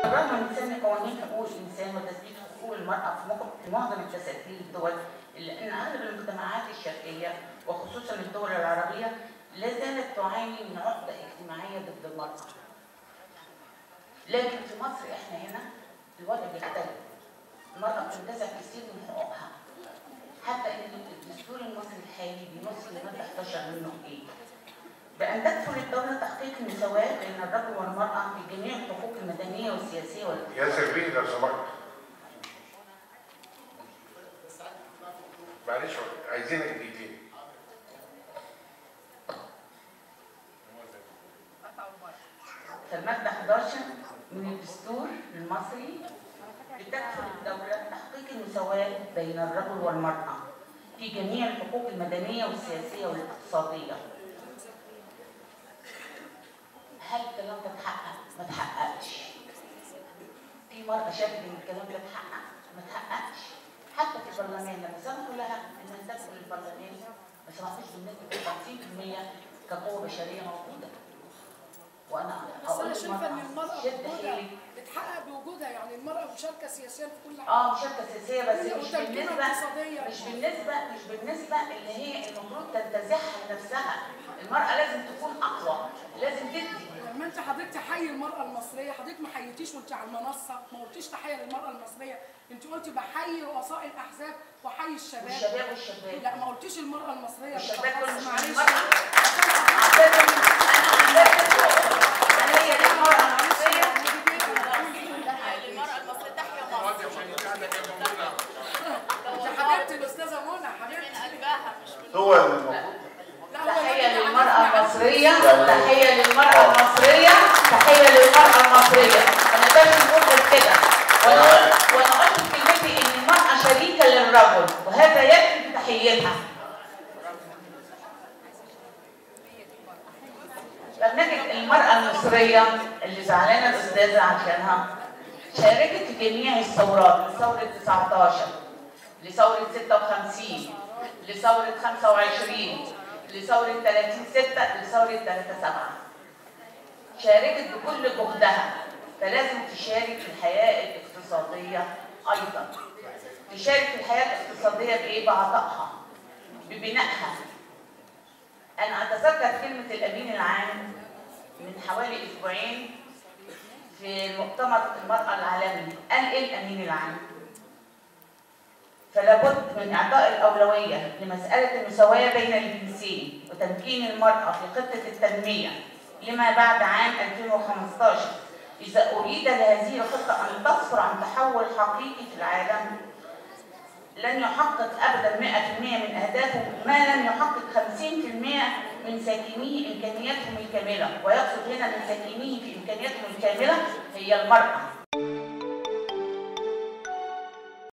بالرغم من سن قوانين حقوق الانسان وتثبيت حقوق المراه في مق- في معظم التساتير الدول الا ان اغلب المجتمعات الشرقيه وخصوصا الدول العربيه لا زالت تعاني من عقده اجتماعيه ضد المراه. لكن في مصر احنا هنا الوضع بيختلف. المراه بتنتزع كثير من حقوقها. حتى ان الدستور المصري الحالي بينص الماده 11 منه ايه؟ بأن تكفل الدولة تحقيق المساواة بين الرجل والمرأة في جميع الحقوق المدنية والسياسية والاقتصادية. ياسر بيه لو سمحت معلش عايزين دقيقتين فالمادة 11 من الدستور المصري بتكفل الدولة تحقيق المساواة بين الرجل والمرأة في جميع الحقوق المدنية والسياسية والاقتصادية. هل الكلام ده اتحقق؟ ما اتحققش. في مرأة شافت إن الكلام ده اتحقق؟ ما اتحققش. حتى في البرلمان لما سمحوا كلها إنها تدخل البرلمان ما سمحوش بنسبة 50% كقوة بشرية موجودة. وأنا بس أقول انا شايفه ان للمرأة المراه شد بوجودها حيلك بتحقق بوجودها يعني المراه مشاركه سياسيا في كل حاجه اه مشاركة سياسية بس هي مش وتمكين بالنسبة اقتصادية. مش بالنسبة مش بالنسبة اللي هي المفروض تنتزعها لنفسها المرأة لازم تكون أقوى لازم تدي لما انت حضرتك تحيي المراه المصريه حضرتك ما حييتيش وانت على المنصه ما قلتيش تحيه للمراه المصريه انت قلتي بحيي رؤساء الاحزاب واحيي الشباب والشباب والشباب لا ما قلتيش المراه المصريه والشباب بالأخص، كل معلش المرأة عشان أنا أنا هي دي المرأة المصرية المرأة المصرية تحيا مصر انت حبيبتي الاستاذه منى حبيبتي من قلبها مش من هو المفروض لا، هو تحية الراجل للمرأة عملنا المصرية تحية للمرأة المصرية تحية للمرأة المصرية ما نقدرش نقول غير كده وأنا وأنا قلت في كلمتي إن المرأة شريكة للرجل وهذا يكفي في تحيتها فبنجد المرأة المصرية اللي زعلانة الأستاذة عشانها شاركت في جميع الثورات من ثورة 19 لثورة 56 لثورة 25 لثورة 30 6 لثورة 3 7 شاركت بكل جهدها فلازم تشارك في الحياة الاقتصادية أيضا تشارك في الحياة الاقتصادية بإيه؟ بعطائها ببنائها أنا أتذكر كلمة الأمين العام من حوالي أسبوعين في مؤتمر المرأة العالمي قال إيه الأمين العام؟ فلا بد من إعطاء الأولوية لمسألة المساواة بين الجنسين وتمكين المرأة في خطة التنمية لما بعد عام 2015 إذا أريد لهذه الخطة أن تصفر عن تحول حقيقي في العالم لن يحقق ابدا 100% من اهدافه ما لم يحقق 50% من ساكنيه امكانياتهم الكامله ويقصد هنا من ساكنيه في امكانياتهم الكامله هي المراه